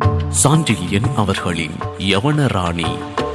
சாண்டில்யன் அவர்களின் யவனராணி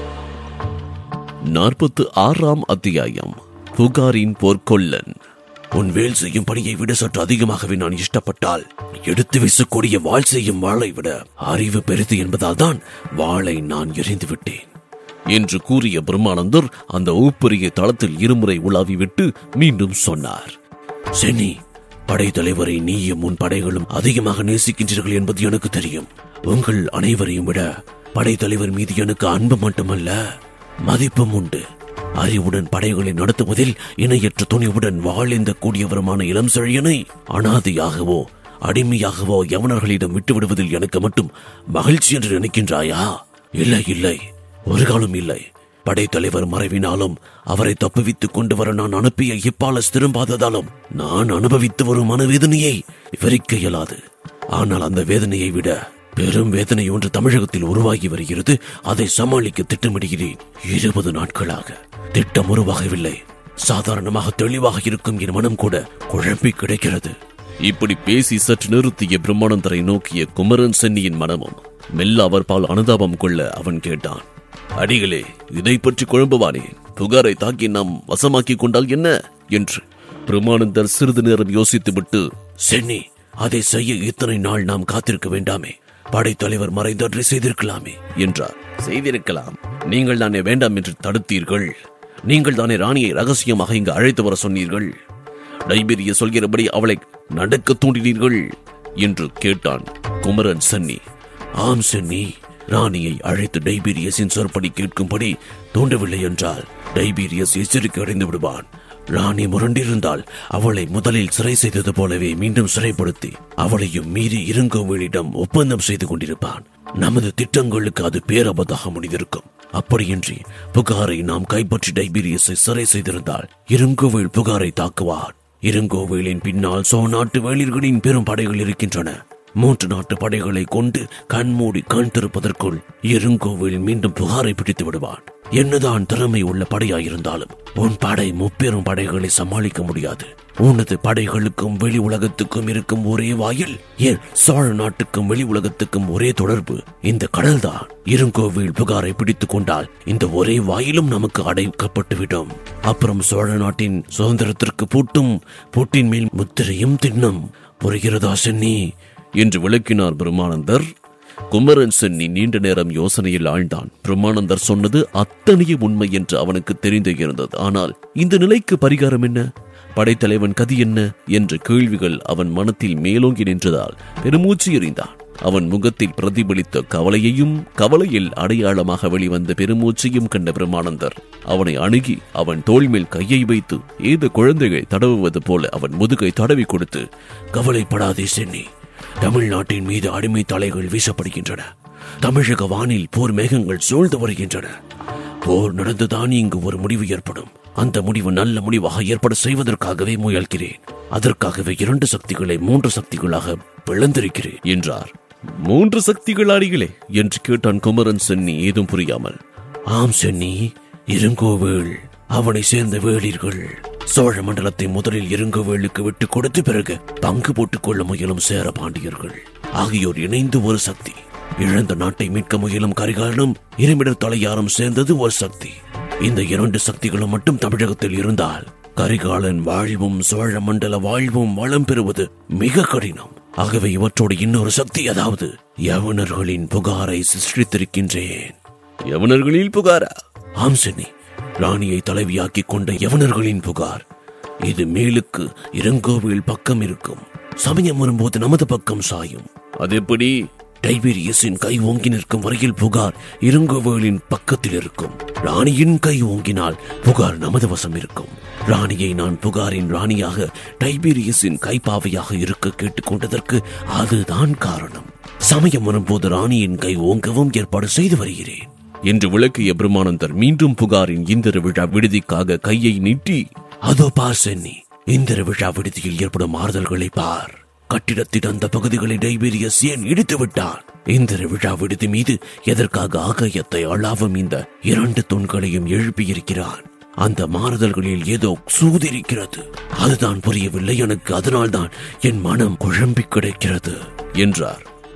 நாற்பத்து ஆறாம் அத்தியாயம் புகாரின் போர்க்கொல்லன் உன் வேல் செய்யும் பணியை விட சற்று அதிகமாகவே நான் இஷ்டப்பட்டால் எடுத்து வீசக்கூடிய வாள் செய்யும் வாளை விட அறிவு பெரிது என்பதால் தான் வாளை நான் எறிந்து விட்டேன் என்று கூறிய பிரம்மானந்தர் அந்த ஊப்பரிய தளத்தில் இருமுறை உலாவி விட்டு மீண்டும் சொன்னார் சென்னி படைத்தலைவரை நீயும் உன் படைகளும் அதிகமாக நேசிக்கின்றீர்கள் என்பது எனக்கு தெரியும் உங்கள் அனைவரையும் விட படைத்தலைவர் மீது எனக்கு அன்பு மட்டுமல்ல மதிப்பும் உண்டு அறிவுடன் படைகளை நடத்துவதில் இணையற்ற துணிவுடன் வாழ்ந்த கூடியவருமான இளம் செழியனை அனாதையாகவோ அடிமையாகவோ யவனர்களிடம் விட்டு விடுவதில் எனக்கு மட்டும் மகிழ்ச்சி என்று நினைக்கின்றாயா இல்லை இல்லை ஒரு காலம் இல்லை படைத்தலைவர் மறைவினாலும் அவரை தப்புவித்துக் கொண்டு வர நான் அனுப்பிய இப்பாலஸ் திரும்பாததாலும் நான் அனுபவித்து வரும் மனவேதனையை விவரிக்க இயலாது ஆனால் அந்த வேதனையை விட பெரும் வேதனை ஒன்று தமிழகத்தில் உருவாகி வருகிறது அதை சமாளிக்க திட்டமிடுகிறேன் இருபது நாட்களாக திட்டம் உருவாகவில்லை சாதாரணமாக தெளிவாக இருக்கும் என் மனம் கூட குழம்பி கிடைக்கிறது இப்படி பேசி சற்று நிறுத்திய பிரம்மானந்தரை நோக்கிய குமரன் சென்னியின் மனமும் மெல்ல அவர் பால் அனுதாபம் கொள்ள அவன் கேட்டான் அடிகளே இதை பற்றி குழம்புவானே புகாரை தாக்கி நாம் வசமாக்கிக் கொண்டால் என்ன என்று பிரமானந்தர் சிறிது நேரம் யோசித்துவிட்டு சென்னி அதை செய்ய இத்தனை நாள் நாம் காத்திருக்க வேண்டாமே படைத்தலைவர் மறைந்தொன்றை செய்திருக்கலாமே என்றார் செய்திருக்கலாம் நீங்கள் தானே வேண்டாம் என்று தடுத்தீர்கள் நீங்கள் தானே ராணியை ரகசியமாக இங்கு அழைத்து வர சொன்னீர்கள் டைபீரிய சொல்கிறபடி அவளை நடக்க தூண்டினீர்கள் என்று கேட்டான் குமரன் சென்னி ஆம் சென்னி ராணியை அழைத்து டைபீரியஸின் சொற்படி கேட்கும்படி தூண்டவில்லை என்றால் டைபீரியஸ் எச்சரிக்கை அடைந்து விடுவான் ராணி முரண்டிருந்தால் அவளை முதலில் சிறை செய்தது போலவே மீண்டும் சிறைப்படுத்தி அவளையும் மீறி இருங்கோவிலிடம் ஒப்பந்தம் செய்து கொண்டிருப்பான் நமது திட்டங்களுக்கு அது பேரபதாக முடிந்திருக்கும் அப்படியின்றி புகாரை நாம் கைப்பற்றி டைபீரியஸை சிறை செய்திருந்தால் இருங்கோவில் புகாரை தாக்குவான் இருங்கோவிலின் பின்னால் சோநாட்டு வேளிர்களின் பெரும் படைகள் இருக்கின்றன மூன்று நாட்டு படைகளை கொண்டு கண்மூடி கண் திறப்பதற்குள் இருங்கோவில் மீண்டும் புகாரை பிடித்து விடுவான் என்னதான் திறமை உள்ள படையாயிருந்தாலும் உன் படை முப்பெரும் படைகளை சமாளிக்க முடியாது உனது படைகளுக்கும் வெளி உலகத்துக்கும் இருக்கும் ஒரே வாயில் ஏன் சோழ நாட்டுக்கும் வெளி உலகத்துக்கும் ஒரே தொடர்பு இந்த கடல்தான் இருங்கோவில் புகாரை பிடித்துக் கொண்டால் இந்த ஒரே வாயிலும் நமக்கு அடைக்கப்பட்டுவிடும் அப்புறம் சோழ நாட்டின் சுதந்திரத்திற்கு பூட்டும் பூட்டின் மேல் முத்திரையும் தின்னும் புரிகிறதா சென்னி என்று விளக்கினார் பிரம்மானந்தர் குமரன் சென்னி நீண்ட நேரம் யோசனையில் ஆழ்ந்தான் பிரம்மானந்தர் சொன்னது அத்தனையும் உண்மை என்று அவனுக்கு தெரிந்து இருந்தது ஆனால் இந்த நிலைக்கு பரிகாரம் என்ன படைத்தலைவன் கதி என்ன என்ற கேள்விகள் அவன் மனத்தில் மேலோங்கி நின்றதால் பெருமூச்சு எறிந்தான் அவன் முகத்தில் பிரதிபலித்த கவலையையும் கவலையில் அடையாளமாக வெளிவந்த பெருமூச்சையும் கண்ட பிரம்மானந்தர் அவனை அணுகி அவன் தோள் மேல் கையை வைத்து ஏதோ குழந்தைகள் தடவுவது போல அவன் முதுகை தடவி கொடுத்து கவலைப்படாதே சென்னி தமிழ்நாட்டின் மீது அடிமை தலைகள் வீசப்படுகின்றன தமிழக வானில் போர் மேகங்கள் சூழ்ந்து வருகின்றன போர் நடந்துதான் இங்கு ஒரு முடிவு ஏற்படும் அந்த முடிவு நல்ல முடிவாக ஏற்பட செய்வதற்காகவே முயல்கிறேன் அதற்காகவே இரண்டு சக்திகளை மூன்று சக்திகளாக பிளந்திருக்கிறேன் என்றார் மூன்று சக்திகள் அடிகளே என்று கேட்டான் குமரன் சென்னி ஏதும் புரியாமல் ஆம் சென்னி இருங்கோவேள் அவனை சேர்ந்த வேளிர்கள் சோழ மண்டலத்தை முதலில் இருங்கோவேளுக்கு விட்டு கொடுத்த பிறகு பங்கு போட்டுக் கொள்ள முயலும் சேர பாண்டியர்கள் ஆகியோர் இணைந்து ஒரு சக்தி இழந்த நாட்டை மீட்க முயலும் கரிகாலனும் இருமிடர் தலையாரும் சேர்ந்தது ஒரு சக்தி இந்த இரண்டு சக்திகளும் மட்டும் தமிழகத்தில் இருந்தால் கரிகாலன் வாழ்வும் சோழ மண்டல வாழ்வும் வளம் பெறுவது மிக கடினம் ஆகவே இவற்றோடு இன்னொரு சக்தி அதாவது யவனர்களின் புகாரை சிருஷ்டித்திருக்கின்றேன் யவனர்களில் புகாரா ஆம் சென்னி ராணியை தலைவியாக்கிக் கொண்ட யவனர்களின் புகார் இது மேலுக்கு இளங்கோவில் பக்கம் இருக்கும் சமயம் வரும்போது நமது பக்கம் சாயும் அது எப்படி டைபீரியஸின் கை ஓங்கி நிற்கும் வரையில் புகார் இருங்கோவேலின் பக்கத்தில் இருக்கும் ராணியின் கை ஓங்கினால் புகார் நமது வசம் இருக்கும் ராணியை நான் புகாரின் ராணியாக டைபீரியஸின் கைப்பாவையாக இருக்க கேட்டுக்கொண்டதற்கு அதுதான் காரணம் சமயம் வரும்போது ராணியின் கை ஓங்கவும் ஏற்பாடு செய்து வருகிறேன் என்று விளக்கிய பிரம்மானந்தர் மீண்டும் புகாரின் இந்திர விழா விடுதிக்காக கையை நீட்டி அதோ பார் சென்னி இந்திர விழா விடுதியில் ஏற்படும் மாறுதல்களை பார் கட்டிடத்தின் அந்த பகுதிகளை டைபீரியஸ் ஏன் இடித்து விட்டான் இந்திர விழா விடுதி மீது எதற்காக ஆகாயத்தை அளாவும் இந்த இரண்டு தூண்களையும் எழுப்பியிருக்கிறான் அந்த மாறுதல்களில் ஏதோ சூதிருக்கிறது அதுதான் புரியவில்லை எனக்கு அதனால்தான் என் மனம் குழம்பி கிடைக்கிறது என்றார்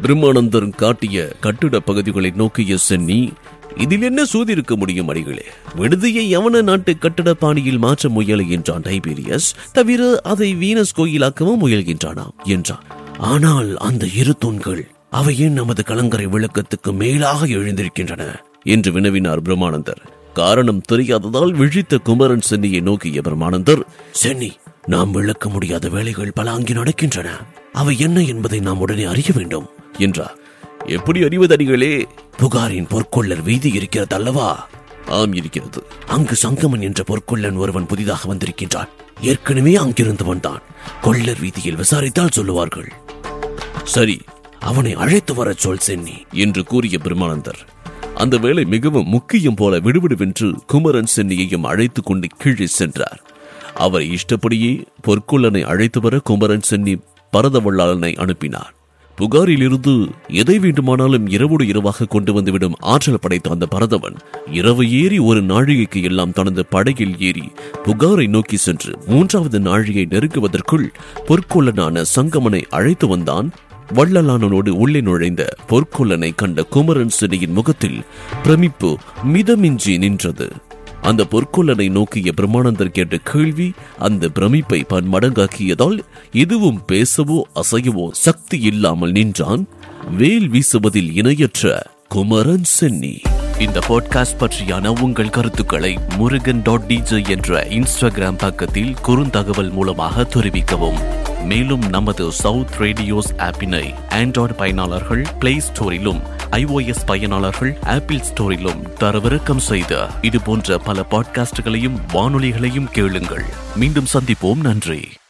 பிரம்மானந்தர் காட்டிய கட்டிட பகுதிகளை நோக்கிய சென்னி இதில் என்ன சூதி இருக்க முடியும் அடிகளே விடுதியை யவன நாட்டு கட்டட பாணியில் மாற்ற முயலுகின்றான் டைபீரியஸ் தவிர அதை வீனஸ் கோயிலாக்கவும் முயல்கின்றானாம் என்றான் ஆனால் அந்த இரு தூண்கள் அவை ஏன் நமது கலங்கரை விளக்கத்துக்கு மேலாக எழுந்திருக்கின்றன என்று வினவினார் பிரம்மானந்தர் காரணம் தெரியாததால் விழித்த குமரன் சென்னியை நோக்கிய பிரம்மானந்தர் சென்னி நாம் விளக்க முடியாத வேலைகள் பல அங்கே நடக்கின்றன அவை என்ன என்பதை நாம் உடனே அறிய வேண்டும் என்றார் எப்படி அறிவதடிகளே புகாரின் பொற்கொள்ளர் வீதி இருக்கிறது அல்லவா ஆம் இருக்கிறது அங்கு சங்கமன் என்ற பொற்கொள்ளன் ஒருவன் புதிதாக வந்திருக்கின்றான் ஏற்கனவே அங்கிருந்து வந்தான் கொள்ளர் வீதியில் விசாரித்தால் சொல்லுவார்கள் சரி அவனை அழைத்து வரச் சொல் சென்னி என்று கூறிய பிரம்மானந்தர் அந்த வேலை மிகவும் முக்கியம் போல விடுவிடுவென்று குமரன் சென்னியையும் அழைத்துக் கொண்டு கீழே சென்றார் அவர் இஷ்டப்படியே பொற்கொள்ளனை அழைத்து வர குமரன் சென்னி பரதவள்ளாளனை அனுப்பினார் புகாரிலிருந்து எதை வேண்டுமானாலும் இரவோடு இரவாக கொண்டு வந்துவிடும் ஆற்றல் படைத்த அந்த பரதவன் இரவு ஏறி ஒரு நாழிகைக்கு எல்லாம் தனது படையில் ஏறி புகாரை நோக்கி சென்று மூன்றாவது நாழிகை நெருங்குவதற்குள் பொற்கொள்ளனான சங்கமனை அழைத்து வந்தான் வள்ளலானனோடு உள்ளே நுழைந்த பொற்கொள்ளனை கண்ட குமரன் சிறையின் முகத்தில் பிரமிப்பு மிதமின்றி நின்றது அந்த பொற்கொள்ளனை நோக்கிய பிரம்மானந்தர் கேட்ட கேள்வி அந்த பிரமிப்பை பன்மடங்காக்கியதால் எதுவும் பேசவோ அசையவோ சக்தி இல்லாமல் நின்றான் வேல் வீசுவதில் இணையற்ற குமரன் சென்னி இந்த பாட்காஸ்ட் பற்றியான உங்கள் கருத்துக்களை முருகன் டாட் டிஜே என்ற இன்ஸ்டாகிராம் பக்கத்தில் குறுந்தகவல் மூலமாக தெரிவிக்கவும் மேலும் நமது சவுத் ரேடியோஸ் ஆப்பினை ஆண்ட்ராய்டு பயனாளர்கள் பிளே ஸ்டோரிலும் ஐஓஎஸ் பயனாளர்கள் ஆப்பிள் ஸ்டோரிலும் தரவிறக்கம் செய்த இது போன்ற பல பாட்காஸ்டுகளையும் வானொலிகளையும் கேளுங்கள் மீண்டும் சந்திப்போம் நன்றி